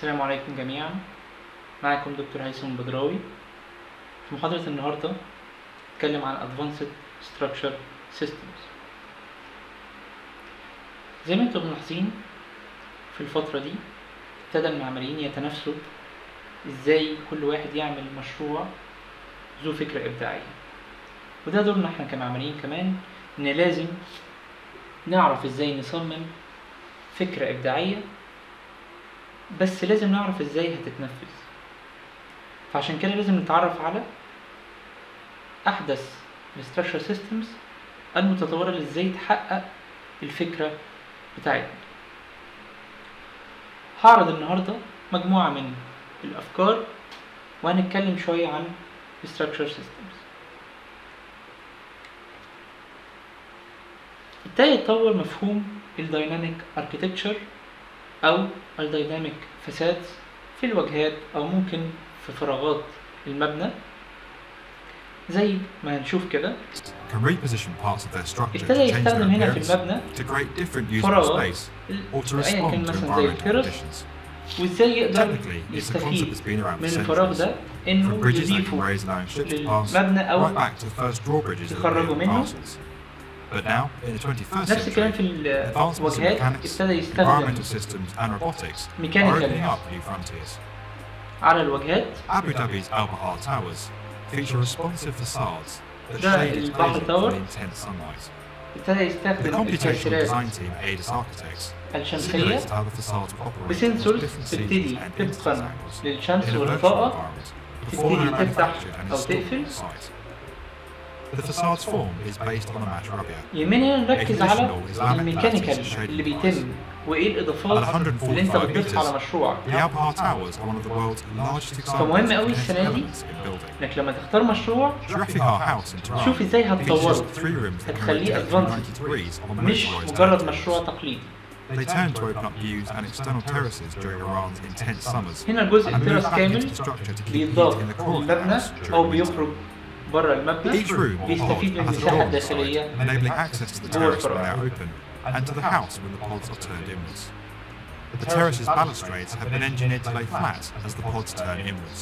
السلام عليكم جميعا معكم دكتور هيثم بدراوي في محاضرة النهاردة نتكلم عن Advanced Structure Systems زي ما انتم ملاحظين في الفترة دي ابتدى المعماريين يتنافسوا ازاي كل واحد يعمل مشروع ذو فكرة إبداعية وده دورنا احنا كمعماريين كمان ان لازم نعرف ازاي نصمم فكرة إبداعية بس لازم نعرف ازاي هتتنفذ فعشان كده لازم نتعرف على احدث الستراكشر سيستمز المتطوره اللي ازاي تحقق الفكره بتاعتنا هعرض النهارده مجموعه من الافكار وهنتكلم شويه عن الستراكشر سيستمز ابتدى يتطور مفهوم الدايناميك اركيتكتشر او الدايناميك فساد في الواجهات او ممكن في فراغات المبنى زي ما هنشوف كده can reposition parts of their structure to ابتدى change their يستخدم هنا في appearance, المبنى to create different usable فراغ space, or to ايا كان respond to مثلا زي environmental الترس conditions. وازاي يقدر Technically, it's a concept يستفيد that's been around من for الفراغ centuries. ده From انه bridges that can يضيفه raise and iron ships past, للمبنى او right back to the first drawbridges that يخرجوا were منه. castles. But now, in the 21st نفس الكلام century, في advancements in الواجهات mechanics, ابتدى يستخدم environmental systems and robotics are Mechanical. opening up new frontiers. على الواجهات Abu Dhabi's Al Bahar Towers feature responsive facades that ده shade its البحر buildings تاور. from the intense sunlight. ابتدى The يستخدم computational التأثيرات design team ADAS Architects الشمسية simulates how the facades will operate بسنسورز across different تبتدي seasons and instance طبقا angles للشمس in a virtual والإضاءة environment before تبتدي they're تفتح manufactured and أو installed تقفل. on site. The facade's form is based on a maturabia. يهمنا نركز على Additional Islamic الميكانيكال lattice shading اللي device. بيتم وايه الاضافات على 145 اللي انت بتضيفها على meters. مشروع The Al Bahar Towers are one of the world's largest examples فمهم of أوي kinetic السنة دي elements in building. انك لما تختار مشروع Sharafigar House in Tehran شوف ازاي features هتطوره three rooms that can هتخليه rotate 390 advanced degrees on مش motorized مجرد elevators. مشروع تقليدي They turn to open up views and external terraces during Iran's intense summers. هنا الجزء and move التراس back into كامل the structure to keep heat بيتضاف in the core of the للمبنى house او during winter. بيخرج بره المبنى Each room or pod بيستفيد من has a المساحة door on the الداخلية side, enabling access to the جوه terrace when الفراغ. they're open, and to the house when the pods are turned inwards. The terrace's balustrades have been engineered to lay flat as the pods turn inwards.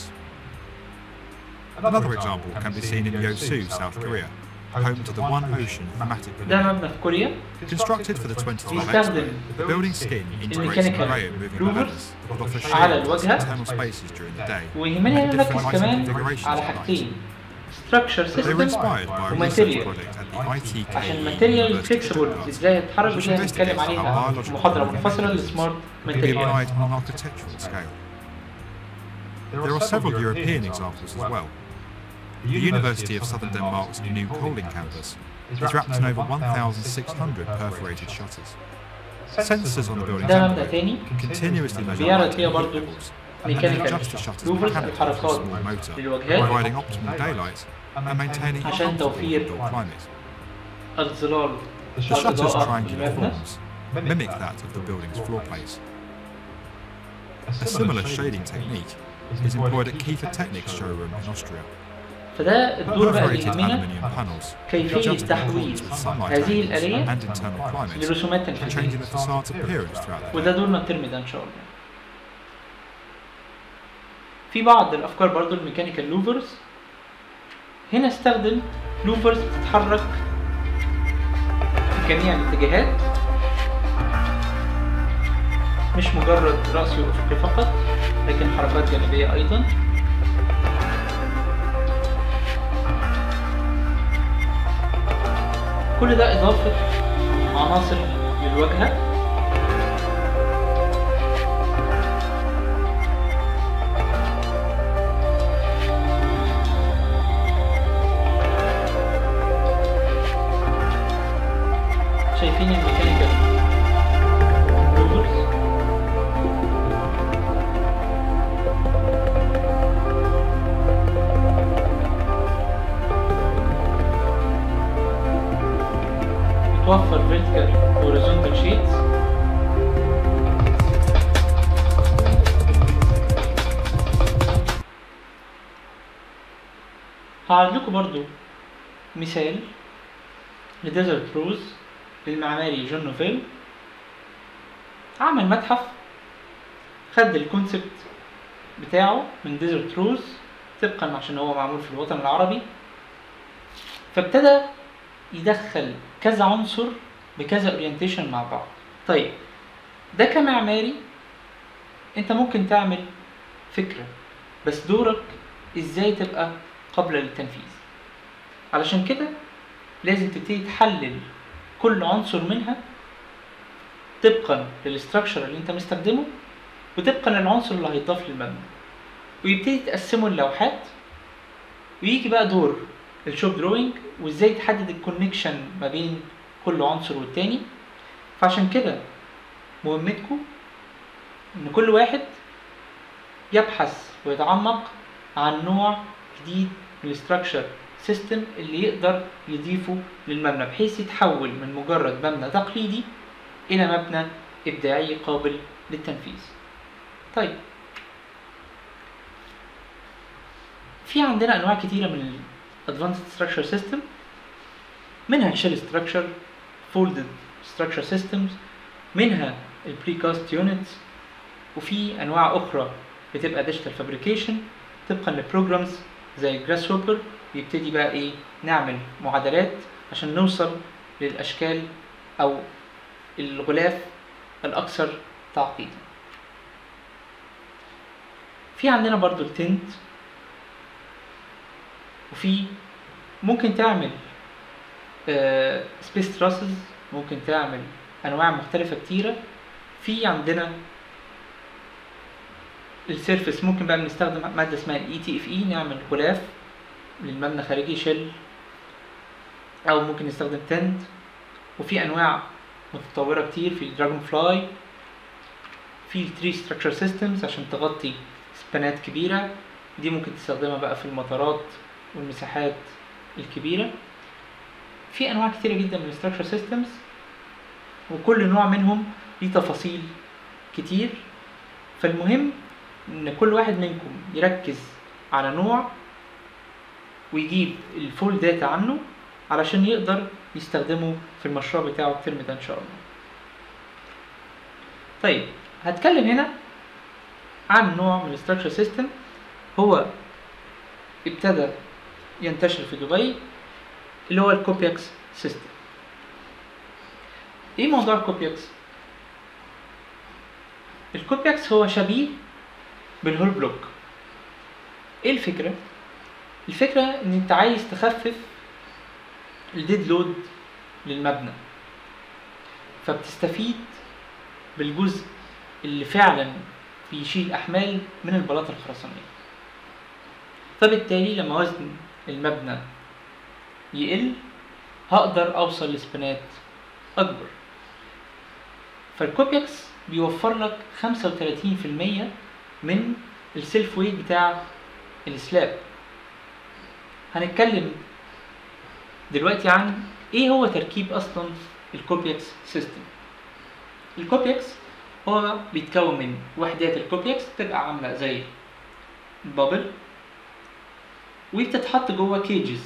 Another example can be seen in Yosu, South Korea, home to the One Ocean thematic ده pavilion. مبنى في كوريا Constructed for the 20th بيستخدم Expo, the building skin integrates الميكانيكال array of moving louvers ladders that offer على shaded الواجهة. internal spaces during the day. ويهمنا and نركز different كمان configurations على at night. حاجتين structure They were system inspired by a research وماتيريال project at the ITK عشان الماتيريال University of فليكسبل Stuttgart ازاي هتتحرك which ودي هنتكلم investigates how عليها في biological محاضرة organisms منفصلة للسمارت can be ماتيريال applied on an architectural scale. There are several European examples as well. The University of Southern Denmark's new Kolding campus is wrapped in over 1,600 perforated shutters. Sensors on the building's ده مبنى envelope تاني can continuously measure بيعرض light فيها and heat برضو levels and then ميكانيكال adjust the shutters لوفرز mechanically with a الحركات small motor, للواجهات providing optimal daylight and maintaining a عشان comfortable توفير indoor climate. الظلال The shutters' الإضاءة triangular المبنى forms mimic that of the building's floor plates. A similar shading technique is employed at Kiefer Technic's showroom in Austria. فده الدور بقى اللي Perforated يهمنا aluminium panels كيفية adjust in تحويل accordance with sunlight هذه angles الآلية and internal climate, لرسومات changing تنفيذية the facade's appearance throughout the وده day. دورنا الترم ده ان شاء الله في بعض الافكار برضو الميكانيكال لوفرز هنا استخدم لوفرز بتتحرك في جميع الاتجاهات مش مجرد رأسي وأفقي فقط لكن حركات جانبية أيضا كل ده إضافة عناصر للواجهة شايفين الميكانيكال لوفرز بتوفر vertical horizontal sheets هعرض لكم برضو مثال لديزرت روز للمعماري جون نوفيل عمل متحف خد الكونسبت بتاعه من ديزرت روز طبقا عشان هو معمول في الوطن العربي فابتدى يدخل كذا عنصر بكذا اورينتيشن مع بعض طيب ده كمعماري انت ممكن تعمل فكرة بس دورك ازاي تبقى قابلة للتنفيذ علشان كده لازم تبتدي تحلل كل عنصر منها طبقا للاستراكشر اللي انت مستخدمه وطبقا للعنصر اللي هيضاف للمبنى ويبتدي تقسمه اللوحات ويجي بقى دور الشوب دروينج وازاي تحدد الكونكشن ما بين كل عنصر والتاني فعشان كده مهمتكم ان كل واحد يبحث ويتعمق عن نوع جديد من الاستراكشر سيستم اللي يقدر يضيفه للمبنى بحيث يتحول من مجرد مبنى تقليدي الى مبنى ابداعي قابل للتنفيذ طيب في عندنا انواع كتيره من الادفانسد ستراكشر سيستم منها الشيل ستراكشر فولدد ستراكشر سيستمز منها البريكاست يونتس وفي انواع اخرى بتبقى ديجيتال فابريكيشن طبقا لبروجرامز زي جراس هوبر بيبتدي بقى ايه نعمل معادلات عشان نوصل للاشكال او الغلاف الاكثر تعقيدا في عندنا برضو التنت وفي ممكن تعمل سبيس تراسز ممكن تعمل انواع مختلفه كتيره في عندنا السيرفس ممكن بقى بنستخدم ماده اسمها الاي تي اف اي نعمل غلاف للمبنى خارجي شيل او ممكن نستخدم تنت وفي انواع متطوره كتير في الدراجون فلاي في التري ستراكشر سيستمز عشان تغطي سبانات كبيره دي ممكن تستخدمها بقى في المطارات والمساحات الكبيره في انواع كتيره جدا من الستراكشر سيستمز وكل نوع منهم ليه تفاصيل كتير فالمهم ان كل واحد منكم يركز على نوع ويجيب الفول داتا عنه علشان يقدر يستخدمه في المشروع بتاعه الترم ده ان شاء الله طيب هتكلم هنا عن نوع من الستراكشر سيستم هو ابتدى ينتشر في دبي اللي هو الكوبياكس سيستم ايه موضوع الكوبياكس الكوبياكس هو شبيه بالهول بلوك ايه الفكرة الفكرة ان انت عايز تخفف الديد لود للمبنى فبتستفيد بالجزء اللي فعلا بيشيل احمال من البلاطة الخرسانية فبالتالي لما وزن المبنى يقل هقدر اوصل لسبانات اكبر فالكوبيكس بيوفر لك 35% من السيلف ويت بتاع السلاب هنتكلم دلوقتي عن ايه هو تركيب اصلا الكوبيكس سيستم الكوبيكس هو بيتكون من وحدات الكوبيكس بتبقى عامله زي البابل وبتتحط جوه كيجز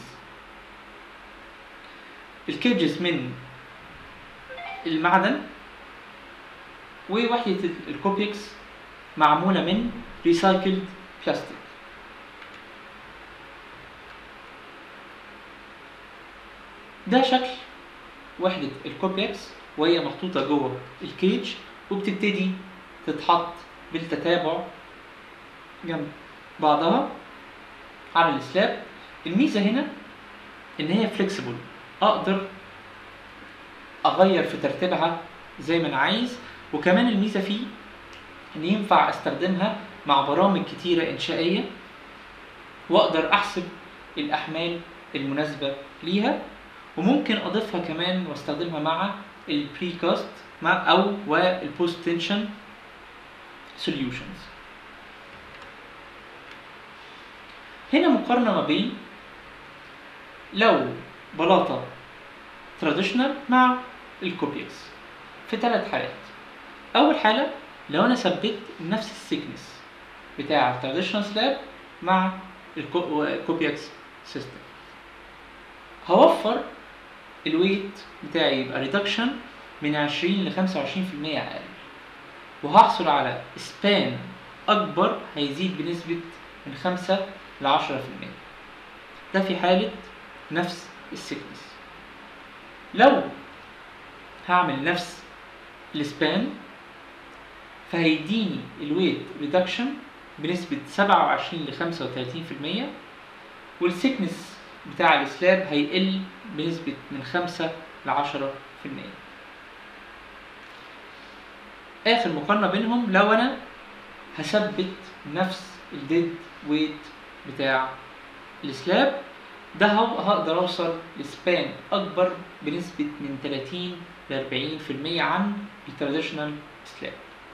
الكيجز من المعدن ووحدة الكوبيكس معمولة من ريسايكلد بلاستيك ده شكل وحدة الكوبيكس وهي محطوطة جوه الكيج وبتبتدي تتحط بالتتابع جنب بعضها على السلاب الميزة هنا إن هي فليكسيبل أقدر أغير في ترتيبها زي ما أنا عايز وكمان الميزة فيه إن ينفع أستخدمها مع برامج كتيرة إنشائية وأقدر أحسب الأحمال المناسبة ليها وممكن أضيفها كمان وأستخدمها مع البريكاست مع أو والبوست تنشن سوليوشنز هنا مقارنة ما بين لو بلاطة تراديشنال مع الكوبيكس في ثلاث حالات أول حالة لو أنا ثبت نفس السيكنس بتاع التراديشنال سلاب مع الكوبيكس سيستم هوفر الويت بتاعي يبقى ريدكشن من 20 ل 25% أقل وهحصل على سبان اكبر هيزيد بنسبة من خمسة لعشرة في المية ده في حالة نفس السكنس لو هعمل نفس السبان فهيديني الويت ريدكشن بنسبة سبعة وعشرين لخمسة وتلاتين في المية والسكنس بتاع السلاب هيقل بنسبة من خمسة لعشرة في المية آخر مقارنة بينهم لو أنا هثبت نفس الديد ويت بتاع السلاب ده هو- هقدر أوصل لسبان أكبر بنسبة من 30 ل 40% عن التراديشنال سلاب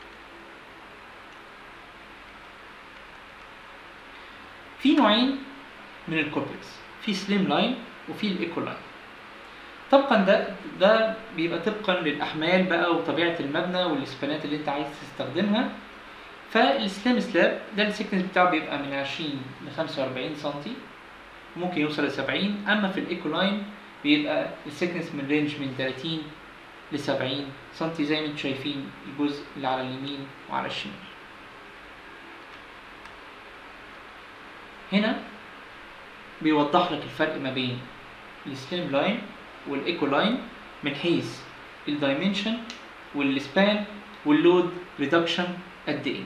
في نوعين من الكوبلكس في سليم لاين وفي الايكو لاين طبقا ده ده بيبقى طبقا للاحمال بقى وطبيعه المبنى والسبانات اللي انت عايز تستخدمها فالسليم سلاب ده السكنس بتاعه بيبقى من 20 ل 45 سم ممكن يوصل ل 70 اما في الايكو لاين بيبقى السكنس من رينج من 30 ل 70 سم زي ما انتم شايفين الجزء اللي على اليمين وعلى الشمال هنا بيوضح لك الفرق ما بين السليم لاين والايكو لاين من حيث الدايمنشن والسبان واللود ريدكشن قد ايه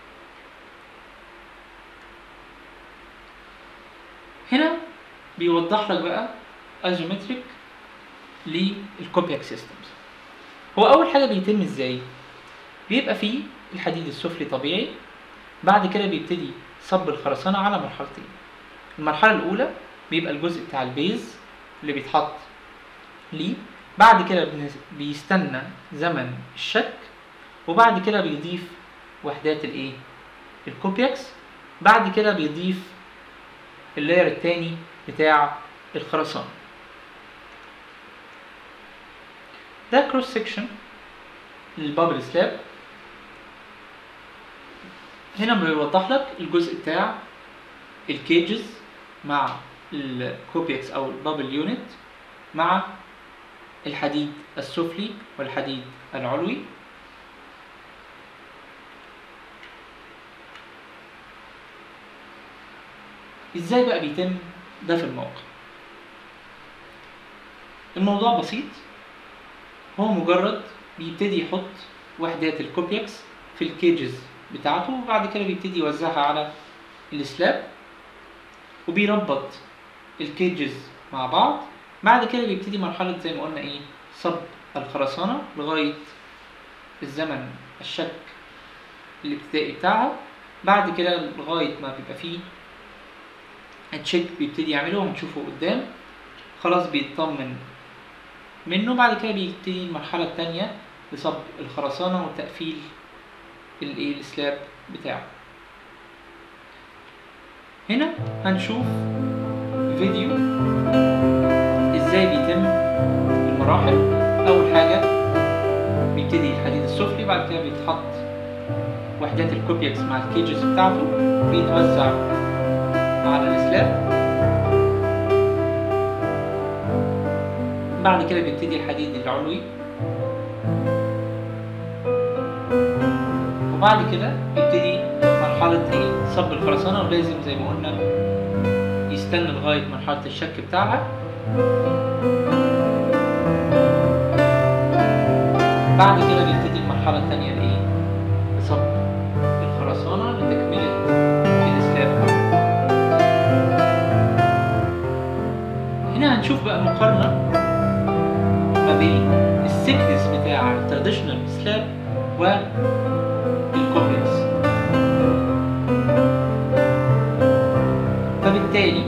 هنا بيوضح لك بقى ايزومتريك للكوبياك سيستمز هو اول حاجه بيتم ازاي بيبقى فيه الحديد السفلي طبيعي بعد كده بيبتدي صب الخرسانة على مرحلتين المرحلة الأولى بيبقى الجزء بتاع البيز اللي بيتحط ليه بعد كده بنس- بيستنى زمن الشك وبعد كده بيضيف وحدات الايه الكوبياكس بعد كده بيضيف اللاير التاني بتاع الخرسانة ده كروس سيكشن للبابل سلاب هنا بيوضح لك الجزء بتاع الكيجز مع الكوبيكس او البابل يونت مع الحديد السفلي والحديد العلوي ازاي بقى بيتم ده في الموقع الموضوع بسيط هو مجرد بيبتدي يحط وحدات الكوبيكس في الكيجز بتاعته وبعد كده بيبتدي يوزعها على السلاب وبيربط الكيجز مع بعض بعد كده بيبتدي مرحلة زي ما قلنا ايه صب الخرسانة لغاية الزمن الشك الابتدائي بتاعها بعد كده لغاية ما بيبقى فيه التشيك بيبتدي يعمله وهنشوفه قدام خلاص بيطمن منه بعد كده بيبتدي المرحلة التانية لصب الخرسانة وتقفيل الايه السلاب بتاعه هنا هنشوف فيديو ازاي بيتم المراحل اول حاجه بيبتدي الحديد السفلي بعد كده بيتحط وحدات الكوبيكس مع الكيجز بتاعته بيتوزع على السلاب بعد كده بيبتدي الحديد العلوي وبعد كده بيبتدي مرحلة ايه صب الخرسانة ولازم زي ما قلنا يستنى لغاية مرحلة الشك بتاعها بعد كده بيبتدي المرحلة التانية لإيه؟ لصب الخرسانة لتكملة السلاب هنا هنشوف بقى مقارنة ما بين السكنس بتاع التراديشنال سلاب والكوبلكس فبالتالي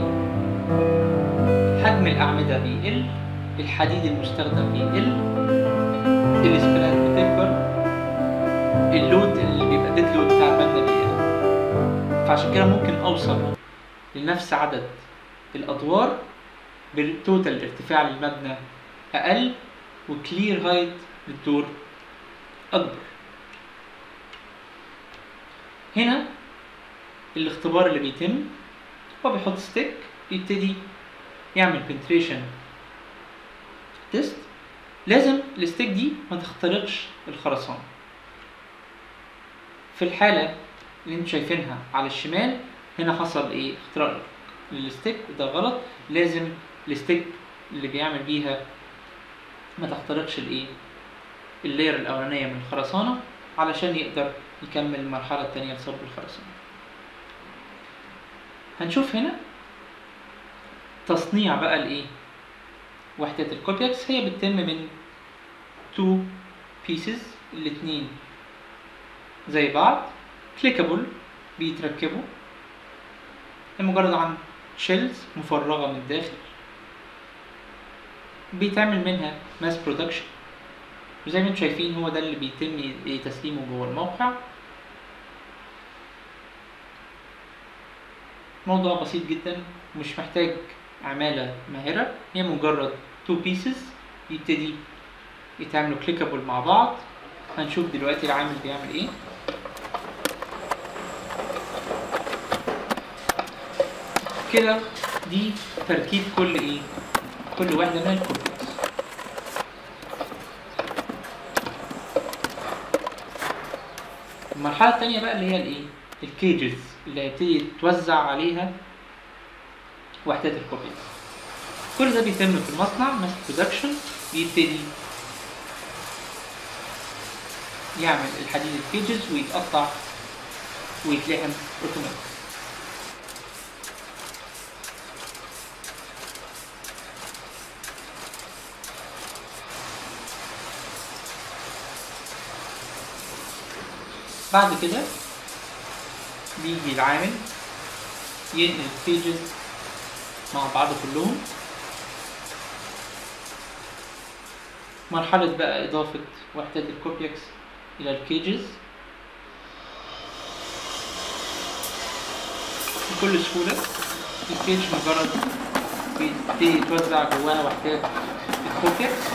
حجم الأعمدة بيقل الحديد المستخدم بيقل الاسبانات بتكبر اللود اللي بيبقى ديد لود بتاع المبنى بيقل فعشان كده ممكن أوصل لنفس عدد الأدوار بالتوتال ارتفاع للمبنى أقل وكلير هايت للدور أكبر هنا الاختبار اللي بيتم هو بيحط ستيك يبتدي يعمل بنتريشن تيست لازم الستيك دي ما تخترقش الخرسانة في الحالة اللي انتوا شايفينها على الشمال هنا حصل ايه اختراق للستيك وده غلط لازم الستيك اللي بيعمل بيها ما تخترقش الايه اللاير الاولانية من الخرسانة علشان يقدر يكمل المرحلة التانية لصب الخرسانة هنشوف هنا تصنيع بقى الايه وحدة الكوبيكس هي بتتم من تو pieces الاتنين زي بعض كليكابل بيتركبوا مجرد عن شيلز مفرغة من الداخل بيتعمل منها ماس برودكشن وزي ما انتم شايفين هو ده اللي بيتم تسليمه جوه الموقع موضوع بسيط جدا مش محتاج عمالة ماهرة هي مجرد تو بيسز يبتدي يتعملوا كليكابل مع بعض هنشوف دلوقتي العامل بيعمل ايه كده دي تركيب كل ايه كل واحدة من الكوبلكس المرحلة التانية بقى اللي هي الايه الكيجز اللي هيبتدي توزع عليها وحدات الكوبلكس كل ده بيتم في المصنع ماس برودكشن بيبتدي يعمل الحديد الكيجز ويتقطع ويتلحم اوتوماتيك بعد كده بيجي العامل ينقل البيجز مع بعض كلهم مرحلة بقى إضافة وحدات الكوبلكس إلى الكيجز بكل سهولة الكيج مجرد بيبتدي يتوزع جواها وحدات الكوبلكس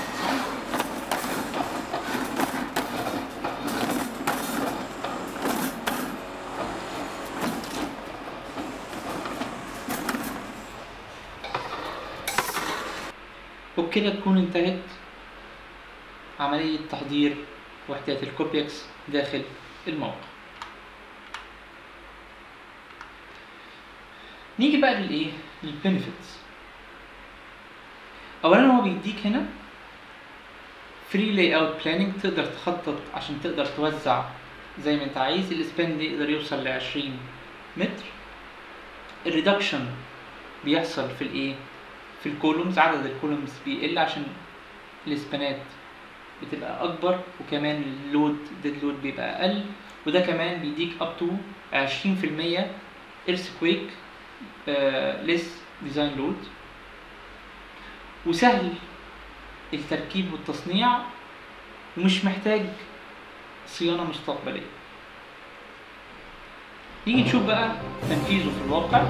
وبكده تكون انتهت عملية تحضير وحدات الكوبيكس داخل الموقع نيجي بقى للايه للبنفيتس اولا هو بيديك هنا فري لاي اوت بلاننج تقدر تخطط عشان تقدر توزع زي ما انت عايز الاسبان يقدر يوصل ل 20 متر الريدكشن بيحصل في الايه في الكولومز عدد الكولومز بيقل عشان الاسبانات بتبقى اكبر وكمان اللود ديد لود بيبقى اقل وده كمان بيديك اب تو 20% ايرثكويك ليس ديزاين لود وسهل التركيب والتصنيع ومش محتاج صيانة مستقبلية نيجي نشوف بقى تنفيذه في الواقع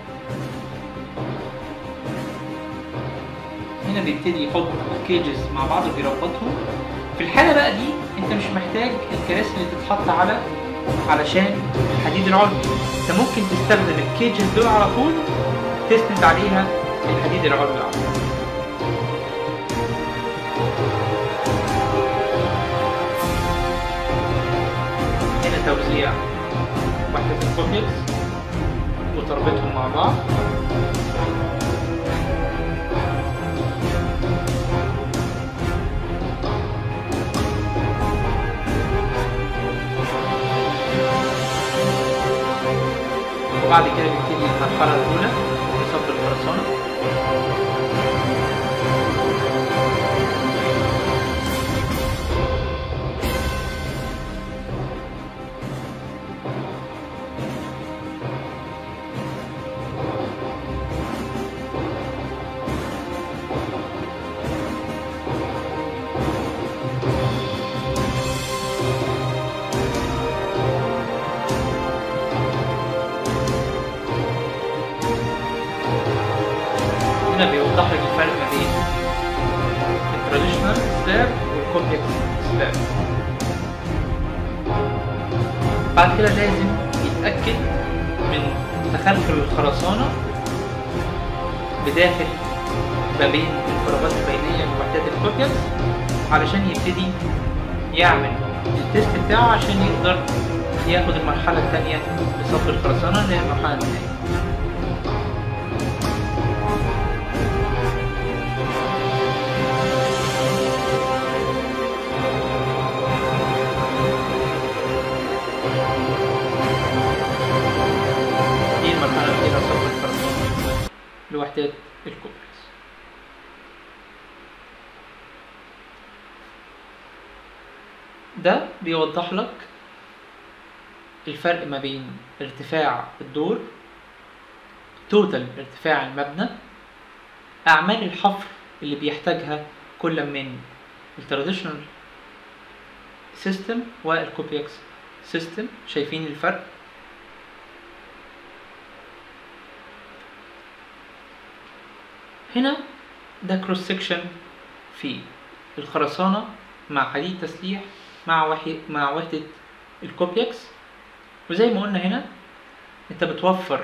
هنا بيبتدي يحط الكيجز مع بعض وبيربطهم في الحالة بقى دي انت مش محتاج الكراسي اللي تتحط على علشان الحديد العلوي انت ممكن تستخدم الكيجز دول على طول تسند عليها الحديد العلوي على طول هنا توزيع وحدة الكوبلكس وتربطهم مع بعض وبعد كده بيبتدي المرحلة الأولى لصب الخرسانة هنا بيوضح لك الفرق ما بين التراديشنال سلاب والكومبلكس سلاب بعد كده لازم يتأكد من تخلخل الخرسانة بداخل ما بين الفراغات البينية لوحدات الكوبلكس علشان يبتدي يعمل التيست بتاعه عشان يقدر ياخد المرحلة الثانية لصب الخرسانة اللي هي المرحلة النهائية دي المرحلة الأخيرة صب الخرسانة لوحدات الكوبلكس ده بيوضح لك الفرق ما بين ارتفاع الدور توتال ارتفاع المبنى أعمال الحفر اللي بيحتاجها كل من التراديشنال سيستم والكوبيكس سيستم شايفين الفرق هنا ده كروس سكشن في الخرسانة مع حديد تسليح مع وحي مع وحدة الكوبيكس وزي ما قلنا هنا انت بتوفر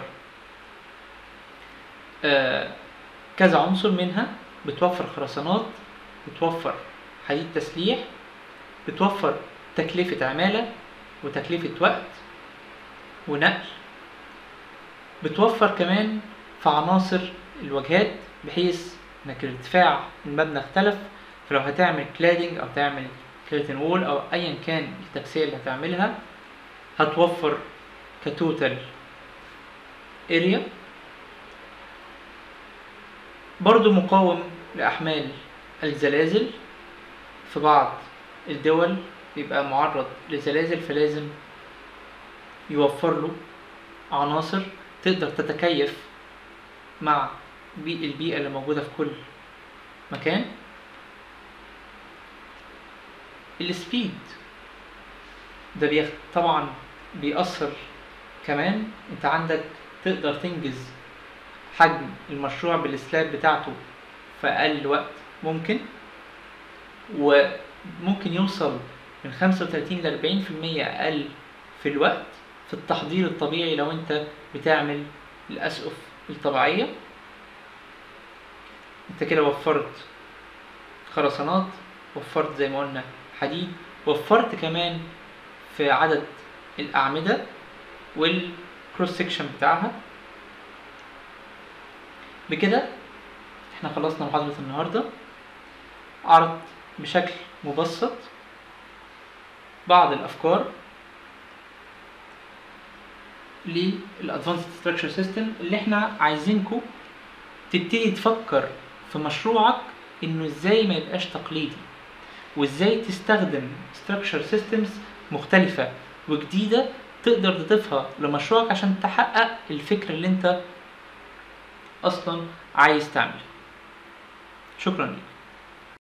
آه كذا عنصر منها بتوفر خرسانات بتوفر حديد تسليح بتوفر تكلفة عمالة وتكلفة وقت ونقل بتوفر كمان في عناصر الواجهات بحيث انك ارتفاع المبنى اختلف فلو هتعمل كلادنج او تعمل كيرتن وول او ايا كان التجزئة اللي هتعملها هتوفر كتوتال اريا برضو مقاوم لأحمال الزلازل في بعض الدول بيبقى معرض لزلازل فلازم يوفر له عناصر تقدر تتكيف مع بي- البيئة اللي موجودة في كل مكان السبيد ده بيخ... طبعا بيأثر كمان انت عندك تقدر تنجز حجم المشروع بالسلاب بتاعته في أقل وقت ممكن وممكن يوصل من 35 ل 40% أقل في الوقت في التحضير الطبيعي لو انت بتعمل الأسقف الطبيعية انت كده وفرت خرسانات وفرت زي ما قلنا حديد وفرت كمان في عدد الأعمدة والكروس سكشن بتاعها بكده احنا خلصنا محاضرة النهاردة عرض بشكل مبسط بعض الأفكار للأدفانسد ستراكشر سيستم اللي احنا عايزينكم تبتدي تفكر في مشروعك انه ازاي ما يبقاش تقليدي وازاي تستخدم structure systems مختلفة وجديدة تقدر تضيفها لمشروعك عشان تحقق الفكرة اللي انت اصلا عايز تعمله شكرا لك